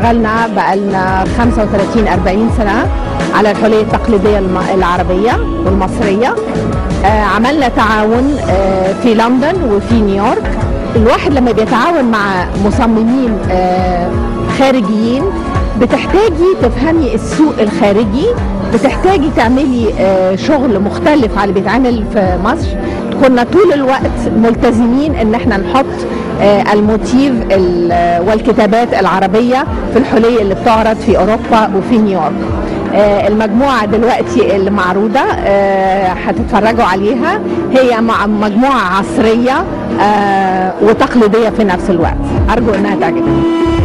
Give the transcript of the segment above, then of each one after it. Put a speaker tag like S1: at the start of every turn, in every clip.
S1: اشتغلنا بقالنا 35 40 سنه على الحليه التقليديه الم- العربيه والمصريه آه، عملنا تعاون آه، في لندن وفي نيويورك الواحد لما بيتعاون مع مصممين آه، خارجيين بتحتاجي تفهمي السوق الخارجي بتحتاجي تعملي آه، شغل مختلف على اللي بيتعمل في مصر كنا طول الوقت ملتزمين ان احنا نحط آه، الموتيف ال- والكتابات العربية في الحلي اللي بتعرض في اوروبا وفي نيويورك آه، المجموعة دلوقتي اللي معروضة آه، هتتفرجوا عليها هي مع مجموعة عصرية آه، وتقليدية في نفس الوقت أرجو أنها تعجبكم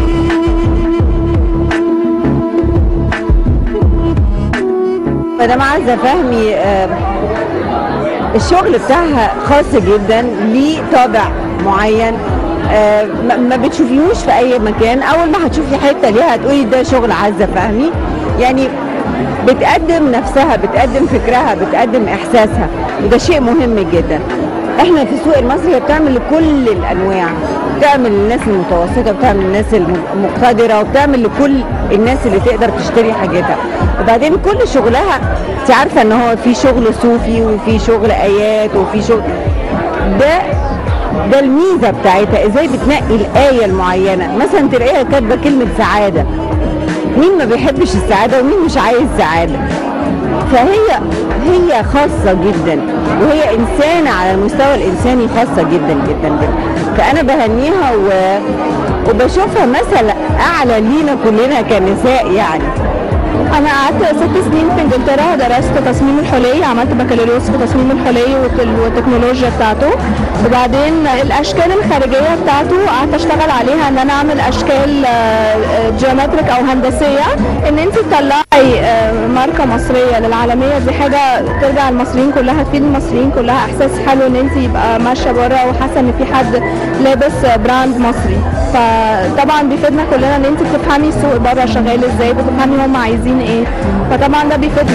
S2: مدام عزة فهمي آه، الشغل بتاعها خاص جدا ليه طابع معين آه، ما- ما بتشوفيهوش في اي مكان اول ما هتشوفي حته ليها هتقولي ده شغل عزة فهمي يعني بتقدم نفسها بتقدم فكرها بتقدم احساسها وده شيء مهم جدا احنا في السوق المصري هي بتعمل لكل الانواع بتعمل للناس المتوسطه بتعمل للناس المقتدره وبتعمل لكل الناس اللي تقدر تشتري حاجتها وبعدين كل شغلها انت عارفه ان هو في شغل صوفي وفي شغل ايات وفي شغل ده ده الميزه بتاعتها ازاي بتنقي الايه المعينه مثلا تلاقيها كاتبه كلمه سعاده مين ما بيحبش السعاده ومين مش عايز سعاده فهي هي خاصة جدا وهي إنسانة على المستوى الإنساني خاصة جدا جدا جدا فأنا بهنيها و... وبشوفها مثل أعلى لينا كلنا كنساء يعني
S3: انا قعدت ست سنين في انجلترا درست تصميم الحلي عملت بكالوريوس في تصميم الحلي والت- والتكنولوجيا بتاعته وبعدين الاشكال الخارجيه بتاعته قعدت اشتغل عليها ان انا اعمل اشكال جيومتريك او هندسيه ان انت تطلعي آه، ماركه مصريه للعالميه دي حاجه ترجع المصريين كلها تفيد المصريين كلها احساس حلو ان انت يبقى ماشيه بره وحاسه ان في حد لابس براند مصري فطبعا بيفيدنا كلنا ان انت بتفهمي السوق بره شغال ازاي بتفهمي هم عايزين ايه فطبعا ده بيفيدنا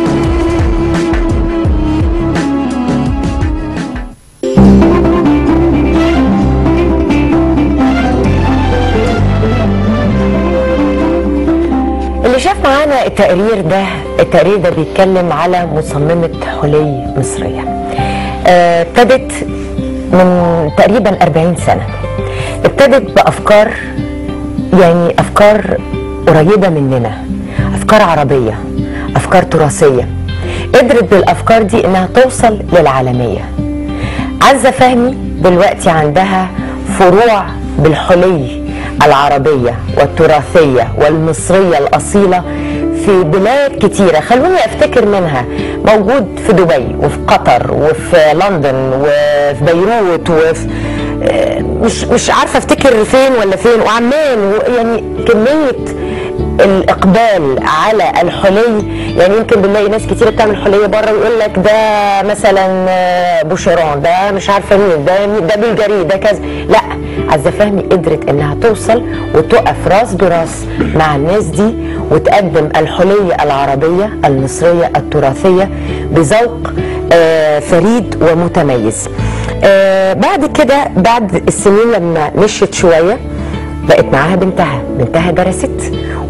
S4: اللي شاف معانا التقرير ده التقرير ده بيتكلم على مصممة حلي مصرية آه، ابتدت من تقريبا 40 سنة ابتدت بأفكار يعني أفكار قريبة مننا أفكار عربية أفكار تراثية قدرت بالأفكار دي إنها توصل للعالمية عزة فهمي دلوقتي عندها فروع بالحلي العربية والتراثية والمصرية الأصيلة في بلاد كتيرة خلوني أفتكر منها موجود في دبي وفي قطر وفي لندن وفي بيروت وفي آه، مش مش عارفة أفتكر فين ولا فين وعمان يعني كمية الاقبال على الحلي يعني يمكن بنلاقي ناس كتير بتعمل حليه بره ويقول لك ده مثلا آه، بوشيران ده مش عارفه مين ده مين- ده بلجاري ده كذا لا عزه فهمي قدرت انها توصل وتقف راس براس مع الناس دي وتقدم الحليه العربيه المصريه التراثيه بذوق آه، فريد ومتميز آه، بعد كده بعد السنين لما مشيت شويه بقت معاها بنتها بنتها درست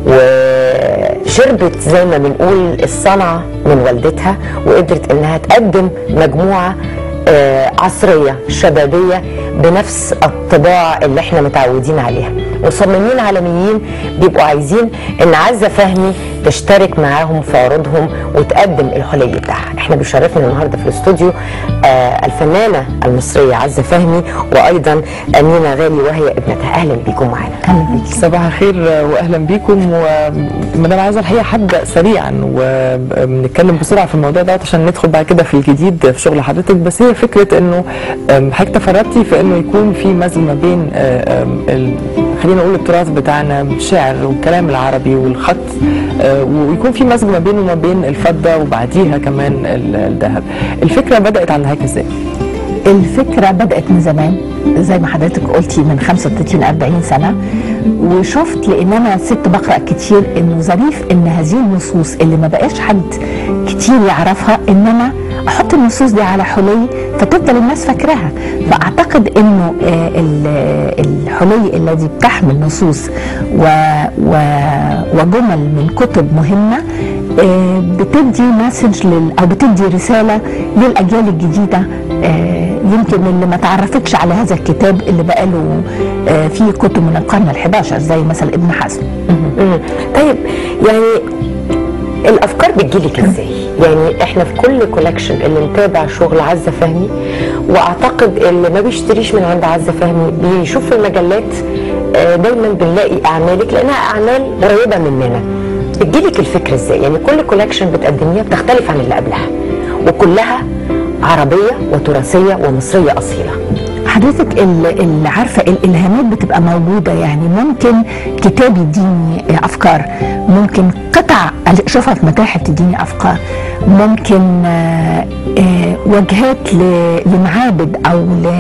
S4: وشربت زي ما بنقول الصنعة من والدتها وقدرت انها تقدم مجموعة آه، عصرية شبابية بنفس الطباع اللي احنا متعودين عليها مصممين عالميين بيبقوا عايزين ان عزة فهمي تشترك معاهم في عروضهم وتقدم الحلي بتاعها احنا بيشرفنا النهارده في الاستوديو آه الفنانة المصرية عزة فهمي وايضا امينة غالي وهي ابنتها اهلا بيكم معانا اهلا بيكي
S5: صباح الخير واهلا بيكم ومدام عايزه الحقيقه هبدا سريعا وبنتكلم بسرعه في الموضوع ده عشان ندخل بعد كده في الجديد في شغل حضرتك بس هي فكره انه أم، حضرتك تفردتي في انه يكون في مزج ما بين أه، أم، ال- خلينا نقول التراث بتاعنا الشعر والكلام العربي والخط أه، ويكون في مزج ما بينه وما بين الفضه وبعديها كمان ال- الذهب الفكره بدات عند هيك ازاي؟
S1: الفكرة بدأت من زمان زي ما حضرتك قلتي من 35 40 سنة وشفت لأن أنا ست بقرأ كتير إنه ظريف إن هذه النصوص اللي ما بقاش حد كتير يعرفها إنما
S6: احط النصوص دي على حلي فتفضل الناس فاكراها فاعتقد انه آه، ال- الحلي الذي بتحمل نصوص و و وجمل من كتب مهمه آه، بتدي مسج لل او بتدي رساله للاجيال الجديده آه، يمكن اللي ما تعرفتش على هذا الكتاب اللي بقاله آه، فيه كتب من القرن ال11 زي مثلا ابن حزم
S4: مم. طيب يعني الافكار بتجيلك ازاي يعني احنا في كل كولكشن اللي متابع شغل عزه فهمي واعتقد اللي ما بيشتريش من عند عزه فهمي بيشوف في المجلات آه، دايما بنلاقي اعمالك لانها اعمال قريبه مننا بتجيلك الفكره ازاي يعني كل كولكشن بتقدميها بتختلف عن اللي قبلها وكلها عربيه وتراثيه ومصريه اصيله
S6: حضرتك ال- اللي عارفه الالهامات بتبقى موجوده يعني ممكن كتاب يديني آه، افكار ممكن قطع اشوفها في متاحف تديني افكار ممكن آه، آه، وجهات ل- لمعابد او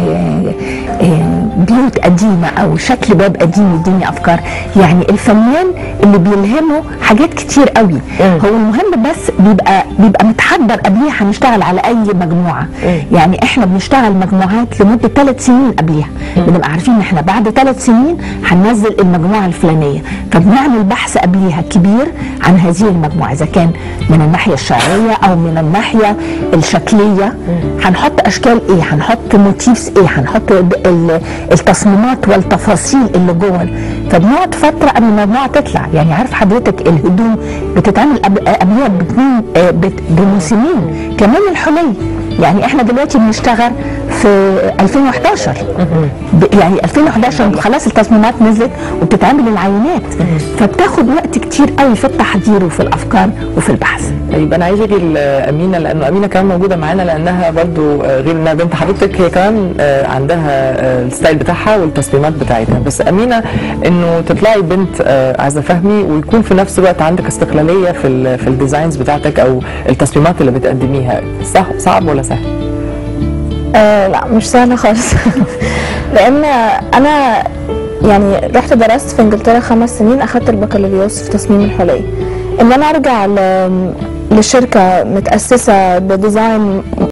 S6: لبيوت قديمه او شكل باب قديم يديني افكار يعني الفنان اللي بيلهمه حاجات كتير قوي هو المهم بس بيبقى بيبقى متحضر قبليها هنشتغل على اي مجموعه يعني احنا بنشتغل مجموعات لمده ثلاث سنين قبليها بنبقى عارفين ان احنا بعد ثلاث سنين هننزل المجموعه الفلانيه فبنعمل بحث قبليها كبير عن هذه المجموعه اذا كان من الناحيه الشعريه او من الناحيه الشكليه هنحط اشكال ايه هنحط موتيفز ايه هنحط ال- ال- التصميمات والتفاصيل اللي جوه فبنقعد فتره قبل ما المجموعه تطلع يعني عارف حضرتك الهدوم بتتعمل قبل- قبلها باتنين آه، بت- بموسمين كمان الحلي يعني احنا دلوقتي بنشتغل في 2011 ب- يعني 2011 خلاص التصميمات نزلت وبتتعمل العينات فبتاخد وقت كتير قوي في التحضير وفي الافكار وفي البحث
S5: طيب انا عايز اجي لامينه لانه امينه كمان موجوده معانا لانها برضو آه، غير انها بنت حضرتك هي كمان آه، عندها آه، الستايل بتاعها والتصميمات بتاعتها بس امينه انه تطلعي بنت آه، عزه فهمي ويكون في نفس الوقت عندك استقلاليه في ال في الديزاينز بتاعتك او التصميمات اللي بتقدميها صح صعب ولا سهل؟
S3: آه لا مش سهلة خالص لأن أنا يعني رحت درست في إنجلترا خمس سنين أخدت البكالوريوس في تصميم الحلي إن أنا أرجع ل- لشركة متأسسة بديزاين